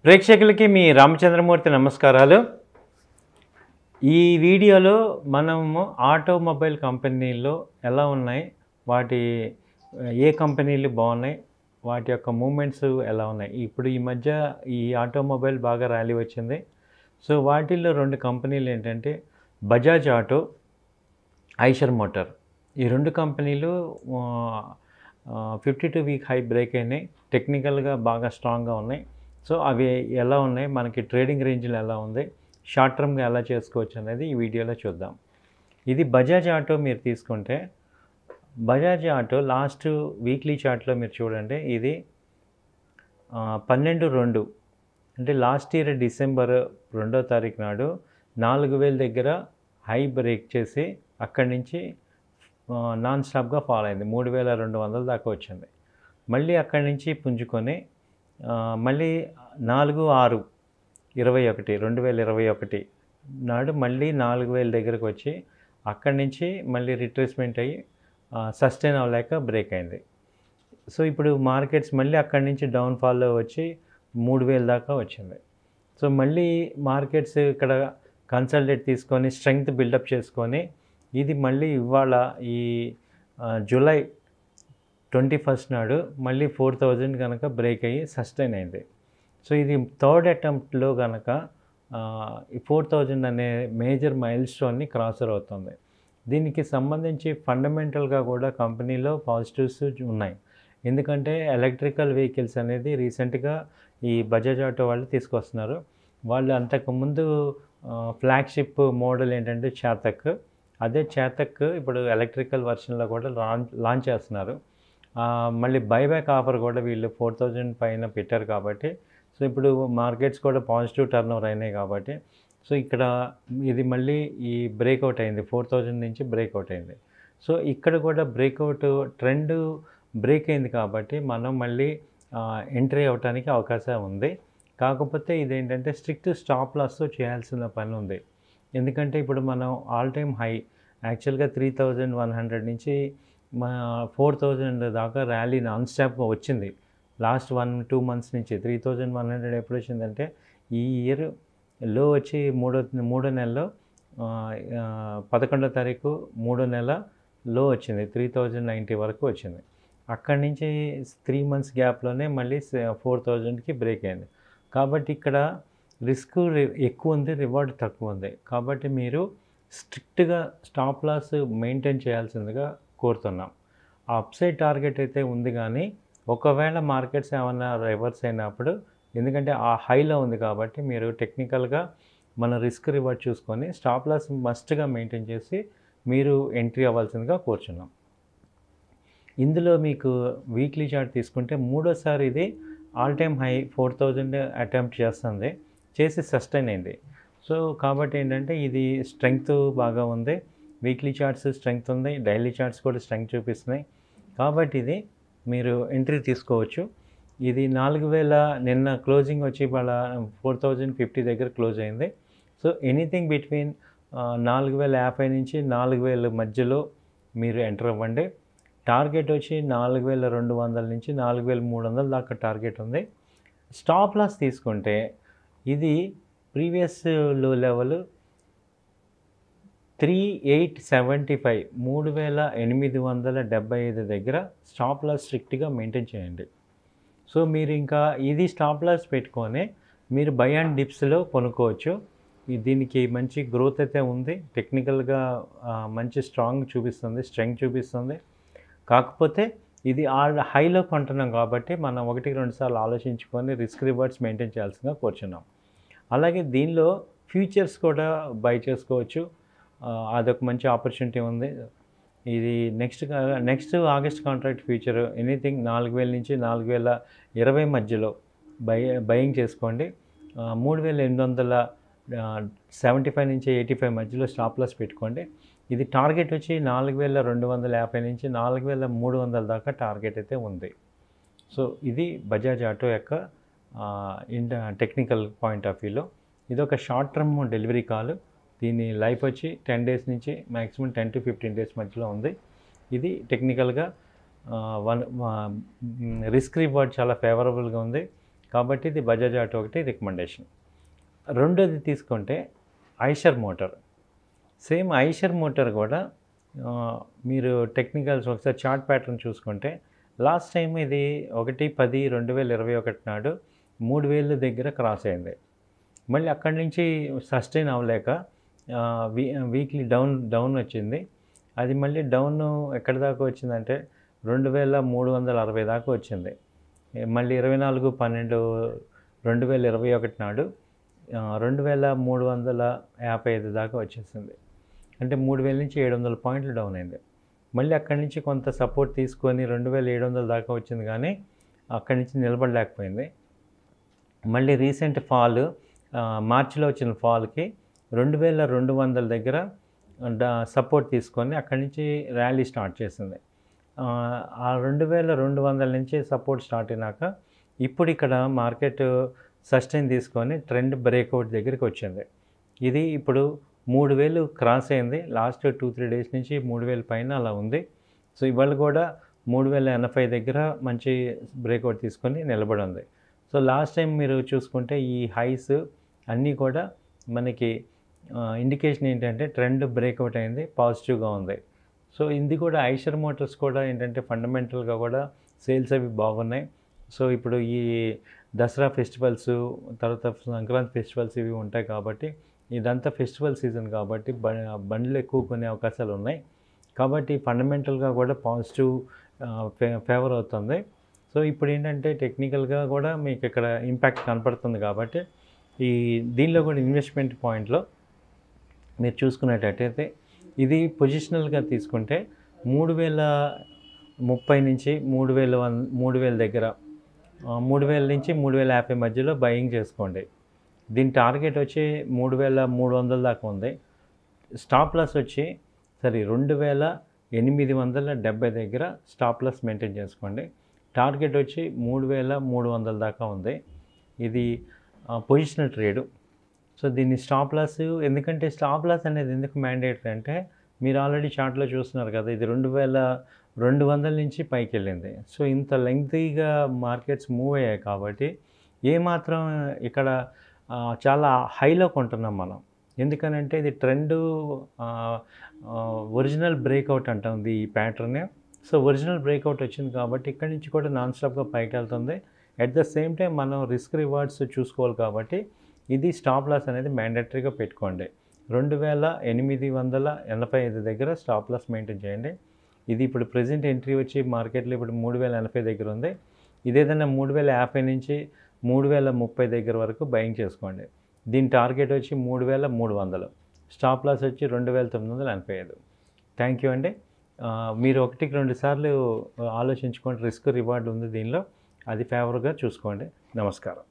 ప్రేక్షకులకి మీ రామచంద్రమూర్తి నమస్కారాలు ఈ వీడియోలో మనము ఆటోమొబైల్ కంపెనీల్లో ఎలా ఉన్నాయి వాటి ఏ కంపెనీలు బాగున్నాయి వాటి యొక్క మూమెంట్స్ ఎలా ఉన్నాయి ఇప్పుడు ఈ మధ్య ఈ ఆటోమొబైల్ బాగా ర్యాలీ వచ్చింది సో వాటిల్లో రెండు కంపెనీలు ఏంటంటే బజాజ్ ఆటో ఐషర్ మోటార్ ఈ రెండు కంపెనీలు fifty two week high break అయినాయి టెక్నికల్గా బాగా స్ట్రాంగ్గా ఉన్నాయి సో అవి ఎలా ఉన్నాయి మనకి ట్రేడింగ్ రేంజ్లో ఎలా ఉంది షార్ట్ టర్మ్గా ఎలా చేసుకోవచ్చు అనేది ఈ వీడియోలో చూద్దాం ఇది బజాజ్ ఆటో మీరు తీసుకుంటే బజాజ్ ఆటో లాస్ట్ వీక్లీ చార్ట్లో మీరు చూడండి ఇది ఆ, పన్నెండు రెండు అంటే లాస్ట్ ఇయర్ డిసెంబర్ రెండో తారీఖు నాడు నాలుగు వేల దగ్గర హై బ్రేక్ చేసి అక్కడి నుంచి ఆ, నాన్ స్టాప్గా ఫాలో అయింది మూడు వేల రెండు వందల దాకా వచ్చింది మళ్ళీ అక్కడి నుంచి పుంజుకొని ఆ, మళ్ళీ నాలుగు ఆరు ఇరవై ఒకటి రెండు వేల ఇరవై ఒకటి నాడు మళ్ళీ నాలుగు వేల దగ్గరకు వచ్చి అక్కడి నుంచి మళ్ళీ రిట్రేస్మెంట్ అయ్యి సస్టైన్ అవ్వలేక బ్రేక్ అయింది సో ఇప్పుడు మార్కెట్స్ మళ్ళీ అక్కడి నుంచి డౌన్ఫాల్లో వచ్చి మూడు వేల దాకా వచ్చింది సో మళ్ళీ మార్కెట్స్ ఇక్కడ కన్సల్టేట్ తీసుకొని స్ట్రెంగ్త్ బిల్డప్ చేసుకొని ఇది మళ్ళీ ఇవాళ ఈ ఆ, జూలై ట్వంటీ ఫస్ట్ నాడు మళ్ళీ ఫోర్ థౌజండ్ కనుక బ్రేక్ అయ్యి సస్టైన్ అయింది సో ఇది థర్డ్ అటెంప్ట్లో కనుక ఈ ఫోర్ థౌజండ్ అనే మేజర్ మైల్ స్టోన్ని క్రాసర్ అవుతుంది దీనికి సంబంధించి ఫండమెంటల్గా కూడా కంపెనీలో పాజిటివ్స్ ఉన్నాయి ఎందుకంటే ఎలక్ట్రికల్ వెహికల్స్ అనేది రీసెంట్గా ఈ బజాజ్ ఆటో వాళ్ళు తీసుకొస్తున్నారు వాళ్ళు అంతకుముందు ఫ్లాగ్షిప్ మోడల్ ఏంటంటే చేతక్ అదే చేతక్ ఇప్పుడు ఎలక్ట్రికల్ వర్షన్లో కూడా లాంచ్ లాంచ్ చేస్తున్నారు ఆ, మళ్ళీ బైబ్యాక్ ఆఫర్ కూడా వీళ్ళు ఫోర్ థౌజండ్ పైన పెట్టారు కాబట్టి సో ఇప్పుడు మార్కెట్స్ కూడా పాజిటివ్ టర్న్ ఓవర్ అయినాయి కాబట్టి సో ఇక్కడ ఇది మళ్ళీ ఈ బ్రేక్అవుట్ అయింది ఫోర్ థౌజండ్ నుంచి బ్రేక్అవుట్ అయింది సో ఇక్కడ కూడా బ్రేక్అవుట్ ట్రెండ్ బ్రేక్ అయింది కాబట్టి మనం మళ్ళీ ఎంట్రీ అవ్వడానికి అవకాశం ఉంది కాకపోతే ఇదేంటంటే స్ట్రిక్ట్ స్టాప్ లాస్తో చేయాల్సిన పని ఉంది ఎందుకంటే ఇప్పుడు మనం ఆల్ టైమ్ హై యాక్చువల్గా త్రీ థౌజండ్ వన్ హండ్రెడ్ నుంచి మా ఫోర్ థౌజండ్ దాకా ర్యాలీ నాన్ స్టాప్గా వచ్చింది లాస్ట్ వన్ టూ మంత్స్ నుంచి త్రీ థౌజండ్ వన్ హండ్రెడ్ ఎప్పుడు వచ్చిందంటే ఈ ఇయర్ లో వచ్చి మూడో మూడో నెలలో ఆ, ఆ, పదకొండో తారీఖు మూడో నెల లో వచ్చింది త్రీ థౌజండ్ నైంటీ వరకు వచ్చింది అక్కడి నుంచి త్రీ మంత్స్ గ్యాప్లోనే మళ్ళీ ఫోర్ థౌజండ్కి బ్రేక్ అయింది కాబట్టి ఇక్కడ రిస్క్ ఎక్కువ ఉంది రివార్డ్ తక్కువ ఉంది కాబట్టి మీరు స్ట్రిక్ట్గా స్టాప్ లాస్ మెయింటైన్ చేయాల్సిందిగా కోరుతున్నాం ఆ అప్సైడ్ టార్గెట్ అయితే ఉంది కానీ ఒకవేళ మార్కెట్స్ ఏమైనా రివర్స్ అయినప్పుడు ఎందుకంటే ఆ హైలో ఉంది కాబట్టి మీరు టెక్నికల్గా మన రిస్క్ రివార్డ్ చూసుకొని స్టాప్ లాస్ మస్ట్గా మెయింటైన్ చేసి మీరు ఎంట్రీ అవ్వాల్సిందిగా కోరుచున్నాం ఇందులో మీకు వీక్లీ చార్ట్ తీసుకుంటే మూడోసారి ఇది all time high four thousand attempt చేస్తుంది చేసి సస్టైన్ అయింది సో కాబట్టి ఏంటంటే ఇది స్ట్రెంగ్త్ బాగా ఉంది వీక్లీ చార్ట్స్ స్ట్రెంగ్త్ ఉంది డైలీ చార్ట్స్ కూడా స్ట్రెంగ్త్ చూపిస్తున్నాయి కాబట్టి ఇది మీరు ఎంట్రీ తీసుకోవచ్చు ఇది నాలుగు వేల నిన్న క్లోజింగ్ వచ్చి వాళ్ళ ఫోర్ థౌజండ్ ఫిఫ్టీ దగ్గర క్లోజ్ అయింది సో ఎనీథింగ్ బిట్వీన్ నాలుగు వేల యాభై నుంచి నాలుగు వేల మధ్యలో మీరు ఎంటర్ అవ్వండి టార్గెట్ వచ్చి నాలుగు వేల రెండు వందల నుంచి నాలుగు వేల మూడు వందల దాకా టార్గెట్ ఉంది స్టాప్ లాస్ తీసుకుంటే ఇది previous low level three eight seventy five మూడు వేల ఎనిమిది వందల డెబ్బై ఐదు దగ్గర స్టాప్ లాస్ స్ట్రిక్ట్గా మెయింటైన్ చేయండి సో మీరు ఇంకా ఇది స్టాప్ లాస్ పెట్టుకొని మీరు బై అండ్ డిప్స్లో కొనుక్కోవచ్చు ఈ- దీనికి మంచి గ్రోత్ అయితే ఉంది టెక్నికల్గా ఆ, మంచి స్ట్రాంగ్ చూపిస్తుంది స్ట్రెంగ్త్ చూపిస్తుంది కాకపోతే ఇది ఆ హైలో కొంటున్నాం కాబట్టి మనం ఒకటి రెండు సార్లు ఆలోచించుకొని రిస్క్ రివార్డ్స్ మెయింటైన్ చేయాల్సిందిగా కోరుచున్నాం అలాగే దీనిలో ఫ్యూచర్స్ కూడా బై చేసుకోవచ్చు ఆ, అదొక మంచి ఆపర్చునిటీ ఉంది ఇది next next August contract future anything నాలుగు వేల నుంచి నాలుగు వేల ఇరవై మధ్యలో బై బయింగ్ చేసుకోండి ఆ, మూడు వేల ఎనిమిది వందల సెవెంటీ ఫైవ్ నుంచి ఎయిటీ ఫైవ్ మధ్యలో స్టాప్ లాస్ పెట్టుకోండి ఇది టార్గెట్ వచ్చి నాలుగు వేల రెండు వందల యాభై నుంచి నాలుగు వేల మూడు వందల దాకా టార్గెట్ అయితే ఉంది సో ఇది బజాజ్ ఆటో యొక్క ఇన్ టెక్నికల్ పాయింట్ ఆఫ్ వ్యూలో ఇది ఒక షార్ట్ టర్మ్ డెలివరీ కాల్ దీని లైఫ్ వచ్చి టెన్ డేస్ నుంచి maximum ten to fifteen days మధ్యలో ఉంది ఇది టెక్నికల్గా వన్ రిస్క్ రివార్డ్ చాలా ఫేవరబుల్గా ఉంది కాబట్టి ఇది బజాజ్ ఆటో ఒకటి రికమెండేషన్ రెండోది తీసుకుంటే Eicher motor same Eicher motor కూడా ఆ, మీరు టెక్నికల్స్ ఒకసారి చార్ట్ ప్యాటర్న్ చూసుకుంటే లాస్ట్ టైం ఇది ఒకటి పది రెండు వేల ఇరవై ఒకటి నాడు మూడు వేల దగ్గర క్రాస్ అయింది మళ్ళీ అక్కడి నుంచి సస్టైన్ అవ్వలేక ఆ, వీ వీక్లీ డౌన్ డౌన్ వచ్చింది అది మళ్ళీ డౌన్ ఎక్కడి దాకా వచ్చిందంటే రెండు వేల మూడు వందల అరవై దాకా వచ్చింది ఏ, మళ్ళీ ఇరవై నాలుగు పన్నెండు రెండు వేల ఇరవై ఒకటి నాడు ఆ, రెండు వేల మూడు వందల యాభై ఐదు దాకా వచ్చేసింది అంటే మూడు వేల నుంచి ఏడు వందల పాయింట్లు డౌన్ అయింది మళ్ళీ అక్కడి నుంచి కొంత సపోర్ట్ తీసుకొని రెండు వేల ఏడు వందల దాకా వచ్చింది కానీ అక్కడి నుంచి నిలబడలేకపోయింది మళ్ళీ రీసెంట్ ఫాల్ ఆ, మార్చిలో వచ్చిన ఫాల్కి రెండు వేల రెండు వందల దగ్గర సపోర్ట్ తీసుకొని అక్కడి నుంచి ర్యాలీ స్టార్ట్ చేసింది ఆ, ఆ రెండు వేల రెండు వందల నుంచి సపోర్ట్ స్టార్ట్ అయినాక ఇప్పుడు ఇక్కడ మార్కెట్ సస్టైన్ తీసుకొని ట్రెండ్ బ్రేక్అవుట్ దగ్గరికి వచ్చింది ఇది ఇప్పుడు మూడు వేలు క్రాస్ అయింది లాస్ట్ టూ త్రీ డేస్ నుంచి మూడు వేల పైన అలా ఉంది సో ఇవాళ కూడా మూడు వేల ఎనభై దగ్గర మంచి బ్రేక్అవుట్ తీసుకొని నిలబడి ఉంది సో లాస్ట్ టైం మీరు చూసుకుంటే ఈ హైస్ అన్నీ కూడా మనకి ఇండికేషన్ ఏంటంటే ట్రెండ్ బ్రేక్అవుట్ అయింది పాజిటివ్గా ఉంది సో ఇది కూడా ఐషర్ మోటార్స్ కూడా ఏంటంటే ఫండమెంటల్గా కూడా సేల్స్ అవి బాగున్నాయి సో ఇప్పుడు ఈ దసరా ఫెస్టివల్స్ తర్వాత సంక్రాంతి ఫెస్టివల్స్ ఇవి ఉంటాయి కాబట్టి ఇదంతా ఫెస్టివల్ సీజన్ కాబట్టి బ బండ్లు ఎక్కువ కొనే అవకాశాలు ఉన్నాయి కాబట్టి ఫండమెంటల్గా కూడా పాజిటివ్ ఫేవర్ అవుతుంది సో ఇప్పుడు ఏంటంటే టెక్నికల్గా కూడా మీకు ఇక్కడ ఇంపాక్ట్ కనపడుతుంది కాబట్టి ఈ దీనిలో కూడా ఇన్వెస్ట్మెంట్ పాయింట్లో మీరు చూసుకున్నట్టయితే ఇది పొజిషనల్గా తీసుకుంటే మూడు వేల ముప్పై నుంచి మూడు వేల వన్ మూడు వేల దగ్గర ఆ, మూడు వేల నుంచి మూడు వేల యాభై మధ్యలో బయింగ్ చేసుకోండి దీని టార్గెట్ వచ్చి మూడు వేల మూడు వందల దాకా ఉంది స్టాప్ లాస్ వచ్చి సరే రెండు వేల ఎనిమిది వందల డెబ్బై దగ్గర స్టాప్ లాస్ మెయింటైన్ చేసుకోండి టార్గెట్ వచ్చి మూడు వేల మూడు వందల దాకా ఉంది ఇది పొజిషనల్ ట్రేడు సో దీన్ని స్టాప్ లాస్ ఎందుకంటే స్టాప్ లాస్ అనేది ఎందుకు మ్యాండేటరీ అంటే మీరు ఆల్రెడీ చార్ట్లో చూస్తున్నారు కదా ఇది రెండు వేల రెండు వందల నుంచి పైకి వెళ్ళింది సో ఇంత లెంగ్తీగా మార్కెట్స్ మూవ్ అయ్యాయి కాబట్టి ఏమాత్రం ఇక్కడ ఆ, చాలా హైలో కొంటున్నాం మనం ఎందుకనంటే ఇది ట్రెండ్ ఒరిజినల్ బ్రేక్అవుట్ అంటుంది ఈ ప్యాటర్న్ సో ఒరిజినల్ బ్రేక్అవుట్ వచ్చింది కాబట్టి ఇక్కడి నుంచి కూడా నాన్ స్టాప్గా పైకి వెళ్తుంది అట్ ద సేమ్ టైం మనం రిస్క్ రివార్డ్స్ చూసుకోవాలి కాబట్టి ఇది స్టాప్ లాస్ అనేది మ్యాండటరీగా పెట్టుకోండి రెండు వేల ఎనిమిది వందల ఎనభై ఐదు దగ్గర స్టాప్ లాస్ మెయింటైన్ చేయండి ఇది ఇప్పుడు ప్రజెంట్ ఎంట్రీ వచ్చి మార్కెట్లో ఇప్పుడు మూడు వేల ఎనభై దగ్గర ఉంది ఇదేదైనా మూడు వేల యాభై నుంచి మూడు వేల ముప్పై దగ్గర వరకు బయింగ్ చేసుకోండి దీని టార్గెట్ వచ్చి మూడు వేల మూడు వందలు స్టాప్ లాస్ వచ్చి రెండు వేల తొమ్మిది వందల ఎనభై ఐదు థ్యాంక్ యూ అండి ఆ, మీరు ఒకటికి రెండు సార్లు ఆలోచించుకోండి రిస్క్ రివార్డ్ ఉంది దీనిలో అది ఫేవర్గా చూసుకోండి నమస్కారం